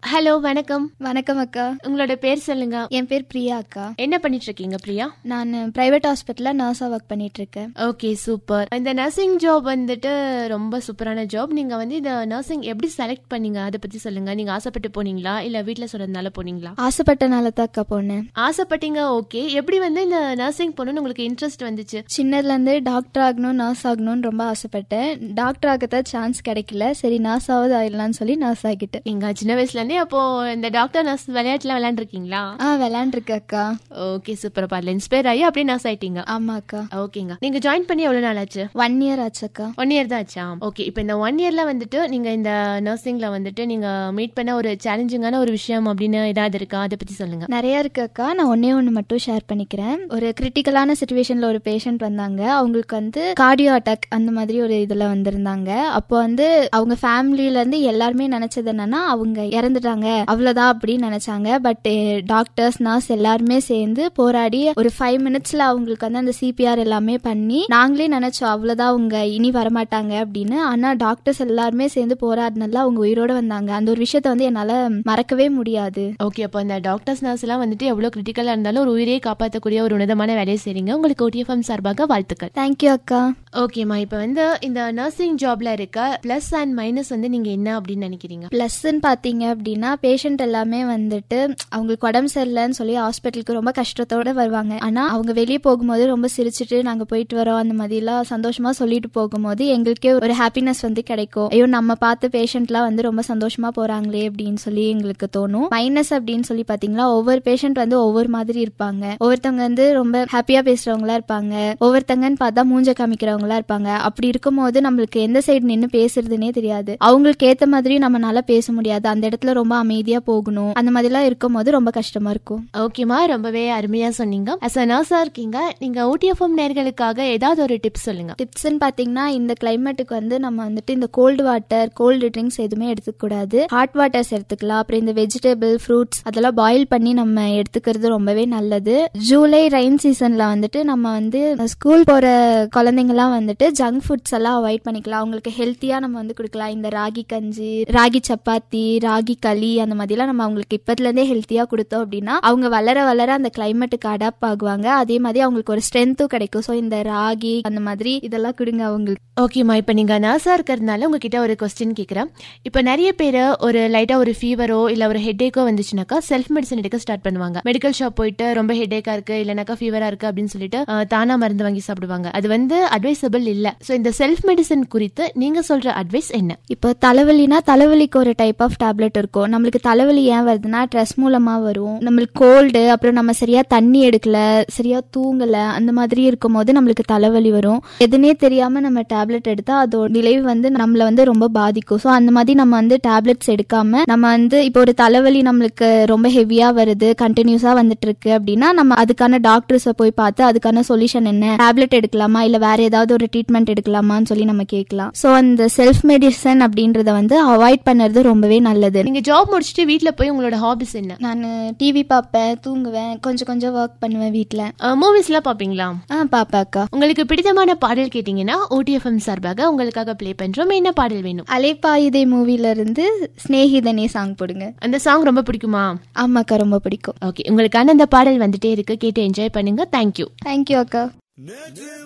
hello வணக்கம் வணக்கம் அக்கா உங்களோட பேர் சொல்லுங்க என் பேர் பிரியா அக்கா என்ன பண்ணிட்டு இருக்கீங்க பிரியா நான் பிரைவேட் ஹாஸ்பிட்டலில் நர்ஸாக ஒர்க் பண்ணிட்டு இருக்கேன் ஓகே சூப்பர் இந்த நர்சிங் ஜாப் வந்துட்டு ரொம்ப சூப்பரான ஜாப் நீங்க வந்து இந்த நர்சிங் எப்படி செலக்ட் பண்ணீங்க அதை பத்தி சொல்லுங்க நீங்க ஆசைப்பட்டு போனீங்களா இல்ல வீட்ல சொல்றதுனால போனீங்களா ஆசைப்பட்டனால தான் அக்கா போனேன் ஆசைப்பட்டீங்க ஓகே எப்படி வந்து இந்த நர்சிங் போகணும்னு உங்களுக்கு இன்ட்ரெஸ்ட் வந்துச்சு சின்னதுலேருந்து டாக்டர் ஆகணும் நர்ஸ் ஆகணும்னு ரொம்ப ஆசைப்பட்டேன் டாக்டர் ஆகத்தான் சான்ஸ் கிடைக்கல சரி நர்ஸாவது ஆயிடலாம்னு சொல்லி நர்ஸ் ஆகிட்டேன் எங்க சின்ன வயசுல இருந்தே அப்போ இந்த டாக்டர் நர்ஸ் விளையாட்டுலாம் விளையாண்டுருக்கீங்களா ஆ விளையாண்டுருக்கேன் அக்கா ஓகே சூப்பர் பாருல இன்ஸ்பயர் ஆகி அப்படியே நர்ஸ் ஆயிட்டீங்க ஆமா அக்கா ஓகேங்க நீங்க ஜாயின் பண்ணி எவ்வளவு நாள் ஆச்சு ஒன் இயர் ஆச்சு அக்கா ஒன் இயர் தான் ஆச்சா ஓகே இப்போ இந்த ஒன் இயர்ல வந்துட்டு நீங்க இந்த நர்சிங்ல வந்துட்டு நீங்க மீட் பண்ண ஒரு சேலஞ்சிங்கான ஒரு விஷயம் அப்படின்னு ஏதாவது இருக்கா அதை பத்தி சொல்லுங்க நிறைய இருக்கு அக்கா நான் ஒன்னே ஒன்று மட்டும் ஷேர் பண்ணிக்கிறேன் ஒரு கிரிட்டிக்கலான சுச்சுவேஷன்ல ஒரு பேஷண்ட் வந்தாங்க அவங்களுக்கு வந்து கார்டியோ அட்டாக் அந்த மாதிரி ஒரு இதுல வந்திருந்தாங்க அப்போ வந்து அவங்க ஃபேமிலில இருந்து எல்லாருமே நினைச்சது என்னன்னா அவங்க இறந்துட்டாங்க அவ்வளவுதான் அப்படின்னு நினைச்சாங்க பட் டாக்டர்ஸ் நர்ஸ் எல்லாருமே சேர்ந்து போராடி ஒரு ஃபைவ் மினிட்ஸ்ல அவங்களுக்கு வந்து அந்த சிபிஆர் எல்லாமே பண்ணி நாங்களே நினைச்சோம் அவ்வளவுதான் அவங்க இனி வரமாட்டாங்க அப்படின்னு ஆனா டாக்டர்ஸ் எல்லாருமே சேர்ந்து போராடினால அவங்க உயிரோட வந்தாங்க அந்த ஒரு விஷயத்த வந்து என்னால மறக்கவே முடியாது ஓகே அப்போ இந்த டாக்டர்ஸ் நர்ஸ் எல்லாம் வந்துட்டு எவ்வளவு கிரிட்டிக்கலா இருந்தாலும் ஒரு உயிரையே காப்பாற்றக்கூடிய ஒரு உன்னதமான வேலையை செய்றீங்க உங்களுக்கு ஓடிஎஃப்எம் சார்பாக வாழ்த்துக்கள் தேங்க்யூ அக்கா ஓகேம்மா இப்போ வந்து இந்த நர்சிங் ஜாப்ல இருக்க பிளஸ் அண்ட் மைனஸ் வந்து நீங்க என்ன அப்படின்னு நினைக்கிறீங்க ப்ளஸ்ன்னு பார்த்தீங்க அப்படின்னா பேஷண்ட் எல்லாமே வந்துட்டு அவங்களுக்கு உடம்பு சரியில்லைன்னு சொல்லி ஹாஸ்பிட்டலுக்கு ரொம்ப கஷ்டத்தோட வருவாங்க ஆனால் அவங்க வெளியே போகும்போது ரொம்ப சிரிச்சிட்டு நாங்கள் போயிட்டு வரோம் அந்த மாதிரிலாம் சந்தோஷமா சொல்லிட்டு போகும்போது எங்களுக்கே ஒரு ஹாப்பினஸ் வந்து கிடைக்கும் ஐயோ நம்ம பார்த்த பேஷண்ட்லாம் வந்து ரொம்ப சந்தோஷமா போறாங்களே அப்படின்னு சொல்லி எங்களுக்கு தோணும் மைனஸ் அப்படின்னு சொல்லி பார்த்தீங்கன்னா ஒவ்வொரு பேஷண்ட் வந்து ஒவ்வொரு மாதிரி இருப்பாங்க ஒவ்வொருத்தவங்க வந்து ரொம்ப ஹாப்பியா பேசுறவங்களா இருப்பாங்க ஒவ்வொருத்தங்கன்னு பார்த்தா மூஞ்ச காமிக்கிறவங்களா இருப்பாங்க அப்படி இருக்கும்போது நம்மளுக்கு எந்த சைடு நின்று பேசுறதுனே தெரியாது அவங்களுக்கு ஏத்த மாதிரி நம்மளால பேச முடியாது அந்த இடத்துல ரொம்ப அமைதியா போகணும் அந்த மாதிரிலாம் இருக்கும்போது ரொம்ப கஷ்டமா இருக்கும் ஓகேம்மா ரொம்பவே அருமையா சொன்னீங்க அஸ் அ நர்ஸா இருக்கீங்க நீங்க ஓடிஎஃப்எம் நேர்களுக்காக ஏதாவது ஒரு டிப்ஸ் சொல்லுங்க டிப்ஸ்ன்னு பாத்தீங்கன்னா இந்த கிளைமேட்டுக்கு வந்து நம்ம வந்துட்டு இந்த கோல்டு வாட்டர் கோல்டு ட்ரிங்க்ஸ் எதுவுமே எடுத்துக்கூடாது ஹாட் வாட்டர்ஸ் எடுத்துக்கலாம் அப்புறம் இந்த வெஜிடபிள் ஃப்ரூட்ஸ் அதெல்லாம் பாயில் பண்ணி நம்ம எடுத்துக்கிறது ரொம்பவே நல்லது ஜூலை ரெயின் சீசன்ல வந்துட்டு நம்ம வந்து ஸ்கூல் போற குழந்தைங்கலாம் வந்துட்டு ஜங்க் ஃபுட்ஸ் எல்லாம் அவாய்ட் பண்ணிக்கலாம் அவங்களுக்கு ஹெல்த்தியா நம்ம வந்து கொடுக்கலாம் இந்த ராகி கஞ்சி ராகி சப்பாத்தி ராகி களி அந்த மாதிரிலாம் நம்ம அவங்களுக்கு இப்பத்துல இருந்தே ஹெல்த்தியா கொடுத்தோம் அப்படின்னா அவங்க வளர வளர அந்த கிளைமேட்டுக்கு அடாப்ட் ஆகுவாங்க அதே மாதிரி அவங்களுக்கு ஒரு ஸ்ட்ரென்த்தும் கிடைக்கும் ஸோ இந்த ராகி அந்த மாதிரி இதெல்லாம் கொடுங்க அவங்களுக்கு ஓகேம்மா இப்போ நீங்க நர்ஸா இருக்கிறதுனால உங்ககிட்ட ஒரு கொஸ்டின் கேட்குறேன் இப்போ நிறைய பேர் ஒரு லைட்டா ஒரு ஃபீவரோ இல்ல ஒரு ஹெட்டேக்கோ வந்துச்சுனாக்கா செல்ஃப் மெடிசன் எடுக்க ஸ்டார்ட் பண்ணுவாங்க மெடிக்கல் ஷாப் போயிட்டு ரொம்ப ஹெட்டேக்கா இருக்கு இல்லைனாக்கா ஃபீவரா இருக்கு அப்படின்னு சொல்லிட்டு அஹ், தானா மருந்து வாங்கி சாப்பிடுவாங்க அது வந்து அட்வைசபிள் இல்ல ஸோ இந்த செல்ஃப் மெடிசன் குறித்து நீங்க சொல்ற அட்வைஸ் என்ன இப்போ தலைவலினா தலைவலிக்கு ஒரு டைப் ஆஃப் டேப்லெட் இருக்கும் நம்மளுக்கு தலைவலி ஏன் வருதுன்னா ஸ்ட்ரெஸ் மூலமா வரும் நம்மளுக்கு கோல்டு அப்புறம் நம்ம சரியா தண்ணி எடுக்கல சரியா தூங்கல அந்த மாதிரி இருக்கும்போது நம்மளுக்கு தலைவலி வரும் எதுனே தெரியாம நம்ம டேப்லெட் எடுத்தா அதோட விளைவு வந்து நம்மள வந்து ரொம்ப பாதிக்கும் ஸோ அந்த மாதிரி நம்ம வந்து டேப்லெட்ஸ் எடுக்காம நம்ம வந்து இப்போ ஒரு தலைவலி நம்மளுக்கு ரொம்ப ஹெவியா வருது கண்டினியூஸா வந்துட்டு இருக்கு அப்படின்னா நம்ம அதுக்கான டாக்டர்ஸை போய் பார்த்து அதுக்கான சொல்யூஷன் என்ன டேப்லெட் எடுக்கலாமா இல்ல வேற ஏதாவது ஒரு ட்ரீட்மெண்ட் எடுக்கலாமான்னு சொல்லி நம்ம கேட்கலாம் ஸோ அந்த செல்ஃப் மெடிசன் அப்படின்றத வந்து அவாய்ட் பண்ணுறது ரொம்பவே நல்லது நீங்க ஜாப் முடிச்சுட்டு வீட்ல போய் உங்களோட ஹாபிஸ் என்ன நான் டிவி பார்ப்பேன் தூங்குவேன் கொஞ்சம் கொஞ்சம் ஒர்க் பண்ணுவேன் வீட்டில் மூவிஸ்லாம் பாப்பீங்களா ஆ பாப்பாக்கா உங்களுக்கு பிடித்தமான பாடல் கேட்டீங்கன்னா ஓடிஎஃப்எம் சார்பாக உங்களுக்காக ப்ளே பண்றோம் என்ன பாடல் வேணும் அலைப்பாயுதை மூவில இருந்து ஸ்னேகிதனே சாங் போடுங்க அந்த சாங் ரொம்ப பிடிக்குமா ஆமாக்கா ரொம்ப பிடிக்கும் ஓகே உங்களுக்கான அந்த பாடல் வந்துட்டே இருக்கு கேட்டு என்ஜாய் பண்ணுங்க தேங்க்யூ தேங்க்யூ அக்கா